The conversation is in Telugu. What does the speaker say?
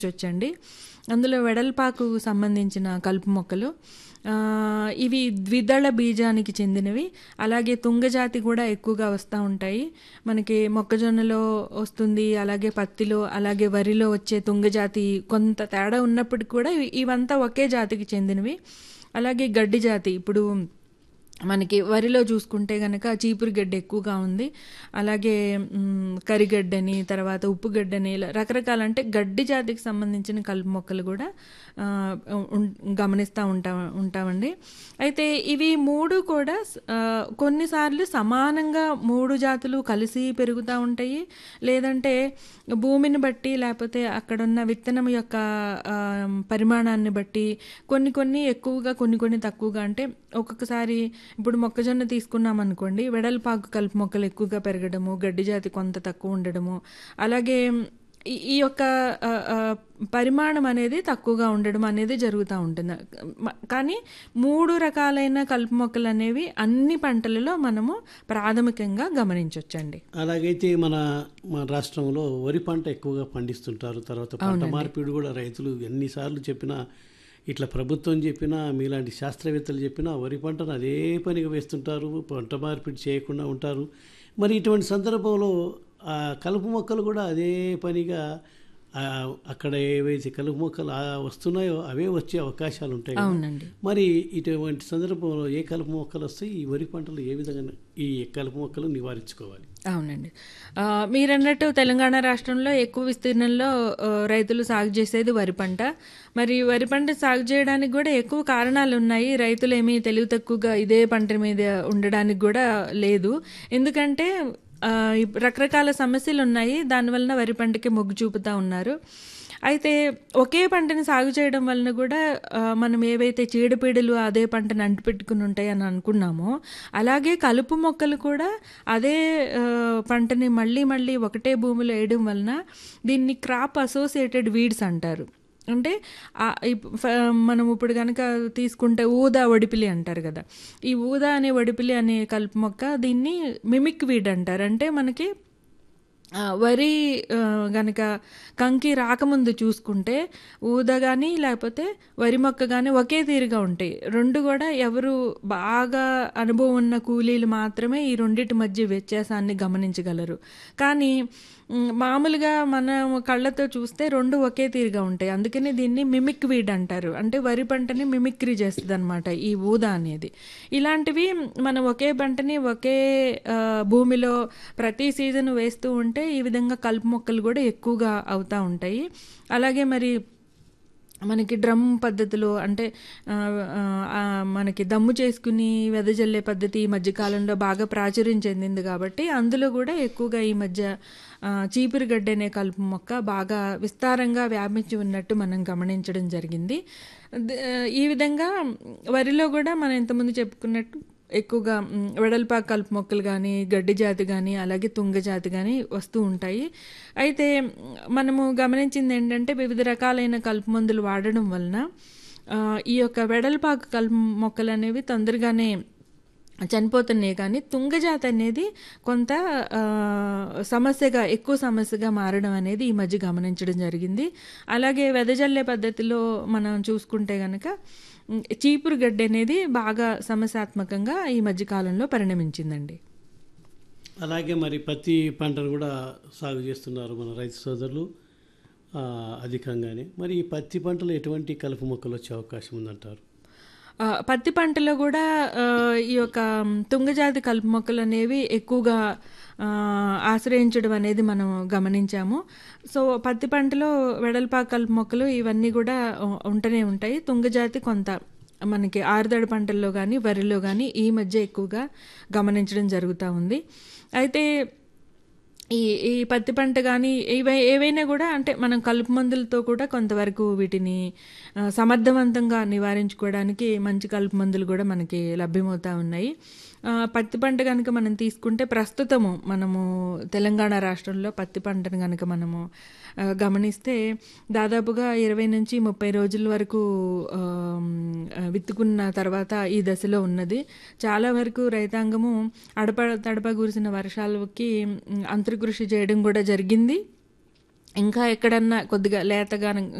వచ్చండి అందులో వెడల్పాకు సంబంధించిన కలుపు మొక్కలు ఆ, ఇవి ద్విదళ బీజానికి చెందినవి అలాగే తుంగజాతి కూడా ఎక్కువగా వస్తూ ఉంటాయి మనకి మొక్కజొన్నలో వస్తుంది అలాగే పత్తిలో అలాగే వరిలో వచ్చే తుంగజాతి కొంత తేడా ఉన్నప్పటికీ కూడా ఇవి- ఇవంతా ఒకే జాతికి చెందినవి అలాగే గడ్డి జాతి ఇప్పుడు మనకి వరిలో చూసుకుంటే కనుక చీపురు గడ్డ ఎక్కువగా ఉంది అలాగే మ్, కరిగడ్డని తర్వాత ఉప్పు గడ్డని ఇలా రకరకాల అంటే గడ్డి జాతికి సంబంధించిన కలుపు మొక్కలు కూడా ఆ, ఉం- గమనిస్తూ ఉంటా ఉంటామండి అయితే ఇవి మూడు కూడా ఆ, కొన్నిసార్లు సమానంగా మూడు జాతులు కలిసి పెరుగుతూ ఉంటాయి లేదంటే భూమిని బట్టి లేకపోతే అక్కడున్న విత్తనం యొక్క ఆ, పరిమాణాన్ని బట్టి కొన్ని కొన్ని ఎక్కువగా కొన్ని కొన్ని తక్కువగా అంటే ఒక్కొక్కసారి ఇప్పుడు మొక్కజొన్న తీసుకున్నాం అనుకోండి వెడల్పాకు కలుపు మొక్కలు ఎక్కువగా పెరగడము గడ్డి జాతి కొంత తక్కువ ఉండడము అలాగే ఈ ఈ యొక్క ఆ, ఆ, పరిమాణం అనేది తక్కువగా ఉండడం అనేది జరుగుతూ ఉంటుంది మ- కానీ మూడు రకాలైన కలుపు మొక్కలు అనేవి అన్ని పంటలలో మనము ప్రాథమికంగా గమనించవచ్చండి అలాగైతే మన మన రాష్ట్రంలో వరి పంట ఎక్కువగా పండిస్తుంటారు తర్వాత పంట మార్పిడి కూడా రైతులు ఎన్నిసార్లు చెప్పినా ఇట్లా ప్రభుత్వం చెప్పినా మీలాంటి శాస్త్రవేత్తలు చెప్పినా వరి పంటను అదే పనిగా వేస్తుంటారు పంట మార్పిడి చేయకుండా ఉంటారు మరి ఇటువంటి సందర్భంలో ఆ కలుపు మొక్కలు కూడా అదే పనిగా ఆ, అక్కడ ఏవైతే కలుపు మొక్కలు ఆ వస్తున్నాయో అవే వచ్చే అవకాశాలు ఉంటాయి కదా. అవునండి మరి ఇటువంటి సందర్భంలో ఏ కలుపు మొక్కలు వస్తాయి ఈ వరి పంటలు ఏ విధంగా ఈ కలుపు మొక్కలు నివారించుకోవాలి అవునండి ఆ, మీరన్నట్టు తెలంగాణ రాష్ట్రంలో ఎక్కువ విస్తీర్ణంలో ఆ, రైతులు సాగు చేసేది వరి పంట మరి వరి పంట సాగు చేయడానికి కూడా ఎక్కువ కారణాలు ఉన్నాయి రైతులు ఏమీ తెలివి తక్కువగా ఇదే పంట మీద ఉండడానికి కూడా లేదు ఎందుకంటే ఆ, ఇప్- రకరకాల సమస్యలు ఉన్నాయి దానివలన వరి పంటకి మొగ్గు చూపుతా ఉన్నారు అయితే ఒకే పంటని సాగు చేయడం వలన కూడా ఆ, మనం ఏవైతే చీడపీడలు అదే పంటను అంటిపెట్టుకుని ఉంటాయి అని అనుకున్నామో అలాగే కలుపు మొక్కలు కూడా అదే ఆ, పంటని మళ్ళీ మళ్ళీ ఒకటే భూమిలో వేయడం వలన దీన్ని క్రాప్ అసోసియేటెడ్ వీడ్స్ అంటారు అంటే ఆ ఇప్- ఫ- మనం ఇప్పుడు కనుక తీసుకుంటే ఊదా ఒడిపిలి అంటారు కదా ఈ ఊదా అనే ఒడిపిలి అనే కలుపు మొక్క దీన్ని మిమిక్ వీడ్ అంటారు అంటే మనకి ఆ, వరి ఆ, గనక కంకి రాకముందు చూసుకుంటే ఊద కానీ లేకపోతే వరి మొక్క కానీ ఒకే తీరుగా ఉంటాయి రెండు కూడా ఎవరు బాగా అనుభవం ఉన్న కూలీలు మాత్రమే ఈ రెండింటి మధ్య వ్యత్యాసాన్ని గమనించగలరు కానీ మ్, మామూలుగా మనం కళ్ళతో చూస్తే రెండు ఒకే తీరుగా ఉంటాయి అందుకని దీన్ని మిమిక్ వీడ్ అంటారు అంటే వరి పంటని మిమిక్రీ చేస్తుంది అనమాట ఈ ఊద అనేది ఇలాంటివి మనం ఒకే పంటని ఒకే ఆ, భూమిలో ప్రతి సీజన్ వేస్తూ ఉంటే ఈ విధంగా కలుపు మొక్కలు కూడా ఎక్కువగా అవుతూ ఉంటాయి అలాగే మరి మనకి డ్రమ్ పద్ధతిలో అంటే ఆ, ఆ, ఆ, మనకి దమ్ము చేసుకుని వెదజల్లే పద్ధతి ఈ మధ్యకాలంలో బాగా ప్రాచుర్యం చెందింది కాబట్టి అందులో కూడా ఎక్కువగా ఈ మధ్య ఆ, చీపురుగడ్డ అనే కలుపు మొక్క బాగా విస్తారంగా వ్యాపించి ఉన్నట్టు మనం గమనించడం జరిగింది ద- ఈ విధంగా వరిలో కూడా మనం ఇంతకుముందు చెప్పుకున్నట్టు ఎక్కువగా మ్, వెడల్పాకు కలుపు మొక్కలు కానీ గడ్డి జాతి కానీ అలాగే తుంగ జాతి కానీ వస్తూ ఉంటాయి అయితే మ్, మనము గమనించింది ఏంటంటే వివిధ రకాలైన కలుపు మందులు వాడడం వలన ఆ, ఈ యొక్క వెడల్పాకు కలుపు మొక్కలు అనేవి తొందరగానే చనిపోతున్నాయి కానీ తుంగజాతి అనేది కొంత ఆ, సమస్యగా ఎక్కువ సమస్యగా మారడం అనేది ఈ మధ్య గమనించడం జరిగింది అలాగే వెదజల్లే పద్ధతిలో మనం చూసుకుంటే కనుక ఉమ్, చీపురు గడ్డి అనేది బాగా సమస్యాత్మకంగా ఈ మధ్య కాలంలో పరిణమించిందండి అలాగే మరి పత్తి పంటను కూడా సాగు చేస్తున్నారు మన రైతు సోదరులు ఆ, అధికంగానే మరి ఈ పత్తి పంటలో ఎటువంటి కలుపు మొక్కలు వచ్చే అవకాశం ఉందంటారు ఆ, పత్తి పంటలో కూడా ఆ, ఈ యొక్క మ్, తుంగజాతి కలుపు మొక్కలు అనేవి ఎక్కువగా ఆ, ఆశ్రయించడం అనేది మనం గమనించాము సో పత్తి పంటలో వెడల్పాకు కలుపు మొక్కలు ఇవన్నీ కూడా ఉ- ఉంటూనే ఉంటాయి తుంగజాతి కొంత మనకి ఆరుదడి పంటల్లో కానీ వరిలో కానీ ఈ మధ్య ఎక్కువగా గమనించడం జరుగుతూ ఉంది అయితే ఈ ఈ పత్తి పంట కానీ ఇవే ఏవైనా కూడా అంటే మనం కలుపు మందులతో కూడా కొంతవరకు వీటిని ఆ, సమర్థవంతంగా నివారించుకోవడానికి మంచి కలుపు మందులు కూడా మనకి లభ్యమవుతా ఉన్నాయి ఆ, పత్తి పంట కనుక మనం తీసుకుంటే ప్రస్తుతము మనము తెలంగాణ రాష్ట్రంలో పత్తి పంటను కనుక మనము ఆ, గమనిస్తే దాదాపుగా ఇరవై నుంచి ముప్పై రోజుల వరకు ఆమ్, ఆ, విత్తుకున్న తర్వాత ఈ దశలో ఉన్నది చాలా వరకు రైతాంగము అడప తడప కురిసిన వర్షాలకి మ్, అంతర్కృషి చేయడం కూడా జరిగింది ఇంకా ఎక్కడన్నా కొద్దిగా లేతగా